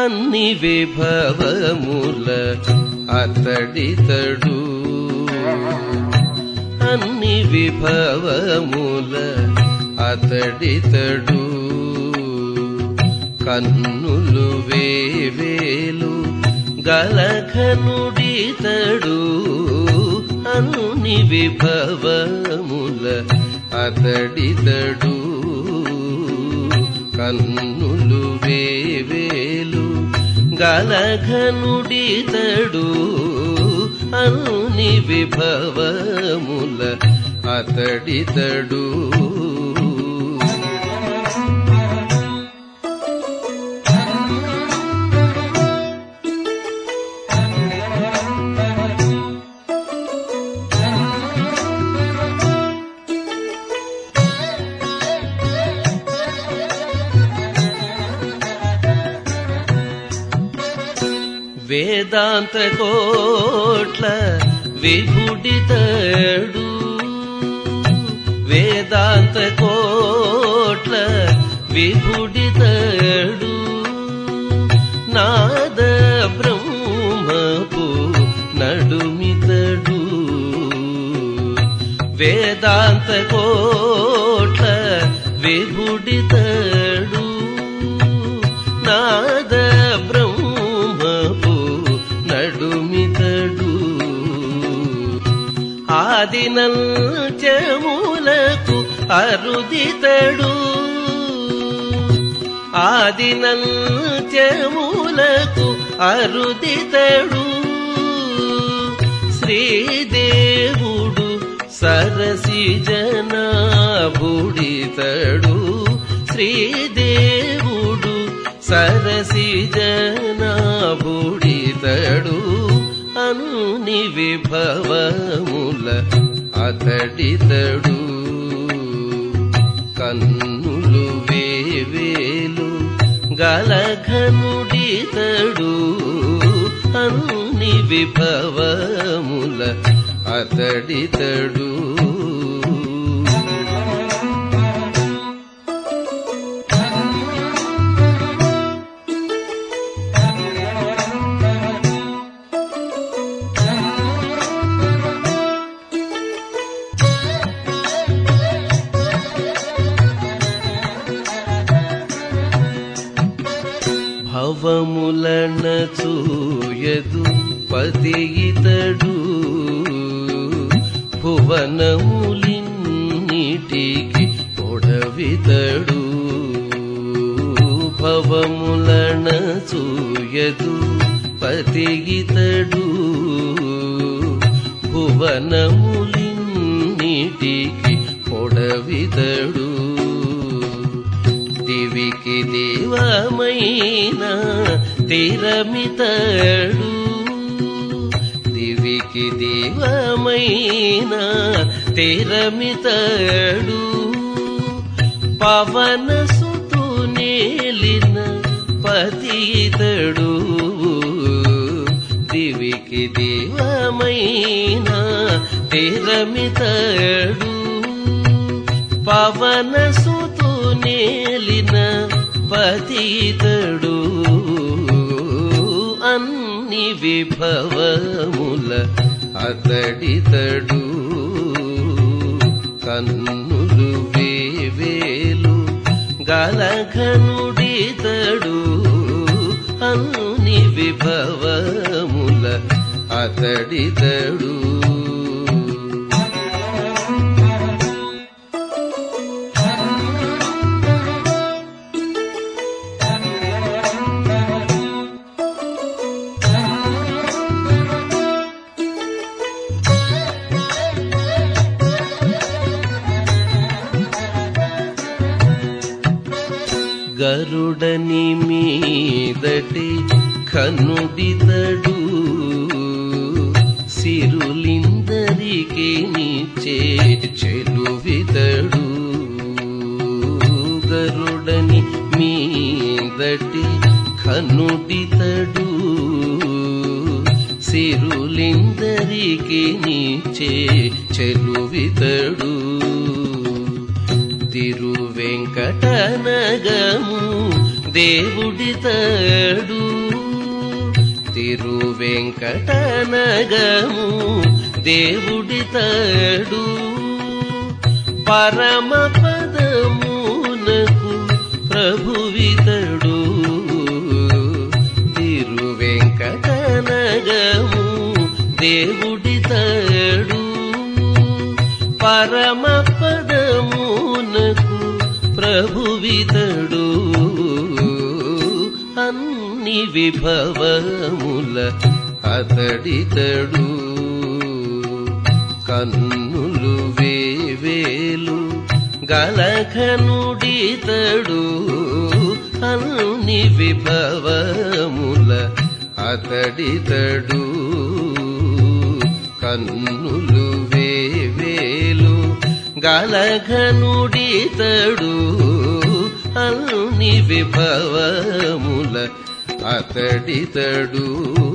అన్ని విభవముల అతడితడు అన్ని విభవముల అతడితడు కన్నులు వేవేలు గలఘనుడితడు అన్ని విభవముల అతడితడు కన్నులు వేవేలు గలఘనుడితడు అన్ని విభవముల అతడితడు వేదాంత కోట్ల విభుడితడు వేదాంత కోట్ల విభుడితడు నాద బ్రహ్మపు నడుమితడు వేదాంత కోట్ల విభుడితడు నాద బ్రహ్మపు నడుమితడు ఆదినంచములకు అరుదితడు ఆదినంచములకు అరుదితడు శ్రీదేవుడు సరసి జనాభుడితడు శ్రీదేవుడు సరసి జనాభుడితడు అనుని విభవముల అతడితడు కన్నులు వేవేలు గలఘనుడితడు అన్ని విభవముల అతడితడు భవములన చూయదు పతియితడు భువనములిన్నిటికి పొడవితడు భవములన చూయదు పతియితడు భువనములిన్నిటికి పొడవితడు దివికి దేవమైన తీరమితడు దివికి దేవమైన తీరమితడు పవన సుతు నేలిన పతితడు దివికి దేవమైన తీరమితడు పవన సుతు నేలిన పతితడు అన్ని విభవముల అతడితడు కన్నులు వేవేలు గలఘనుడితడు అన్ని విభవముల అతడితడు గరుడని మీదటి కనుడితడు సిరులిందరికి నిచ్చే చెలువితడు గరుడని మీదటి కనుడితడు సిరులిందరికి నిచ్చే చెలువితడు తిరు వెంకటనగము దేవుడితడు తిరువెంకటనగము దేవుడితడు పరమ పదమునకు ప్రభువితడు తిరువెంకటనగము దేవుడితడు పరమ పదమునకు ప్రభువితడు అన్ని విభవముల అతడితడు కన్నులు వేవేలు గలఘనుడితడు అన్ని విభవముల అతడితడు కన్నులు వేవేలు గలఘనుడితడు అన్ని విభవముల అతడితడు